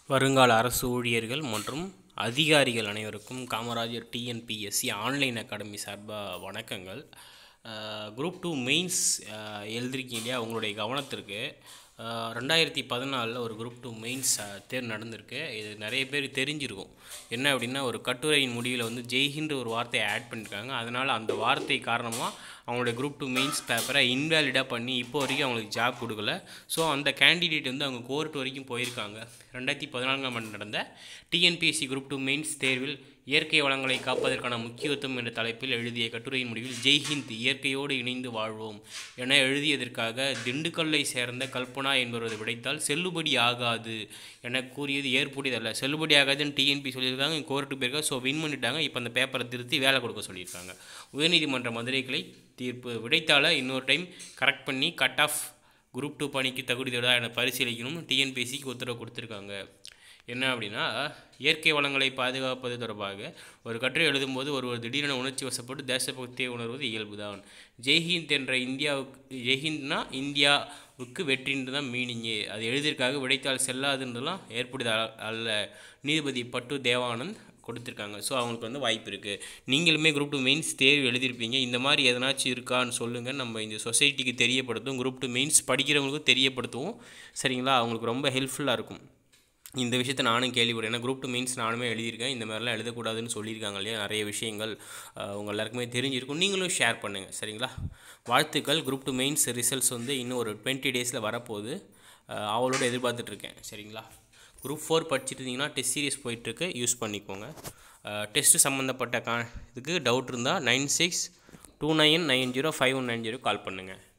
வருங்கால அரசு ஊழியர்கள் மற்றும் அதிகாரிகள் அனைவருக்கும் காமராஜர் டிஎன்பிஎஸ்சி ஆன்லைன் அகாடமி சார்பாக வணக்கங்கள் குரூப் டூ மெயின்ஸ் எழுதிருக்கீங்க இல்லையா உங்களுடைய கவனத்திற்கு அஹ், ரெண்டாயிரத்தி பதினாலில் ஒரு குரூப் டூ மெயின்ஸ் தேர்வு நடந்திருக்கு இது நிறைய பேர் தெரிஞ்சிருக்கும் என்ன அப்படின்னா ஒரு கட்டுரையின் முடிவில் வந்து ஜெய்ஹின்ற ஒரு வார்த்தையை ஆட் பண்ணியிருக்காங்க அதனால் அந்த வார்த்தை காரணமாக அவங்களுடைய குரூப் டூ மெயின்ஸ் பேப்பரை இன்வேலிடாக பண்ணி இப்போ வரைக்கும் அவங்களுக்கு ஜாப் கொடுக்கல ஸோ அந்த கேண்டிடேட் வந்து அவங்க கோர்ட் வரைக்கும் போயிருக்காங்க ரெண்டாயிரத்தி பதினான்காம் ஆண்டு நடந்த டிஎன்பிஎஸ்சி குரூப் டூ மெயின்ஸ் தேர்வில் இயற்கை வளங்களை காப்பதற்கான முக்கியத்துவம் என்ற தலைப்பில் எழுதிய கட்டுரையின் முடிவில் ஜெய்ஹிந்த் இயற்கையோடு இணைந்து வாழ்வோம் என எழுதியதற்காக திண்டுக்கல்லை சேர்ந்த கல்பனா என்பவரது விடைத்தால் செல்லுபடி ஆகாது என கூறியது ஏற்புடையதல்ல செல்லுபடி ஆகாதுன்னு டிஎன்பி சொல்லியிருக்காங்க கோர்ட்டுக்கு போயிருக்காங்க ஸோ வின் பண்ணிட்டாங்க இப்போ அந்த பேப்பரை திருத்தி வேலை கொடுக்க சொல்லியிருக்காங்க உயர்நீதிமன்ற மதுரை கிளை தீர்ப்பு விடைத்தாளை இன்னொரு டைம் கரெக்ட் பண்ணி கட் ஆஃப் குரூப் டூ பணிக்கு தகுதியோட என பரிசீலிக்கணும் டிஎன்பிஎஸ்சிக்கு உத்தரவு கொடுத்துருக்காங்க என்ன அப்படின்னா இயற்கை வளங்களை பாதுகாப்பது தொடர்பாக ஒரு கட்டுரை எழுதும்போது ஒருவர் திடீரென உணர்ச்சி வசப்பட்டு தேசபக்தியை உணர்வது இயல்புதான் ஜெய்ஹிந்த் என்ற இந்தியாவுக்கு ஜெய்ஹிந்த்னா இந்தியாவுக்கு வெற்றின்னு தான் மீனிங்கு அது எழுதியிருக்காக விடைத்தாள் செல்லாதுன்றதுலாம் ஏற்புடையது அ- அல்ல நீதிபதி பட்டு தேவானந்த் கொடுத்துருக்காங்க ஸோ அவங்களுக்கு வந்து வாய்ப்பு இருக்குது நீங்களுமே குரூப் டூ மெயின்ஸ் தேர்வு எழுதியிருப்பீங்க இந்த மாதிரி எதனாச்சும் இருக்கான்னு சொல்லுங்கள் நம்ம இந்த சொசைட்டிக்கு தெரியப்படுத்தும் குரூப் டூ மெயின்ஸ் படிக்கிறவங்களுக்கும் தெரியப்படுத்துவோம் சரிங்களா அவங்களுக்கு ரொம்ப ஹெல்ப்ஃபுல்லாக இருக்கும் இந்த விஷயத்தை நானும் கேள்விப்பட்டேன் ஏன்னா குரூப் டூ மீன்ஸ் நானுமே எழுதியிருக்கேன் இந்த மாதிரிலாம் எழுதக்கூடாதுன்னு சொல்லியிருக்காங்க இல்லையா நிறைய விஷயங்கள் அஹ், உங்க எல்லாருக்குமே தெரிஞ்சிருக்கும் நீங்களும் ஷேர் பண்ணுங்கள் சரிங்களா வாழ்த்துக்கள் குரூப் டூ மெயின்ஸ் ரிசல்ட்ஸ் வந்து இன்னும் ஒரு டுவெண்ட்டி டேஸில் வரப்போகுது அஹ், அவளோட எதிர்பார்த்துட்ருக்கேன் சரிங்களா குரூப் ஃபோர் படிச்சுட்டு இருந்தீங்கன்னா டெஸ்ட் சீரிஸ் போயிட்டுருக்கு யூஸ் பண்ணிக்கோங்க டெஸ்ட்டு சம்மந்தப்பட்ட கா இதுக்கு டவுட் இருந்தால் nine six two nine nine zero five one nine zero call பண்ணுங்கள்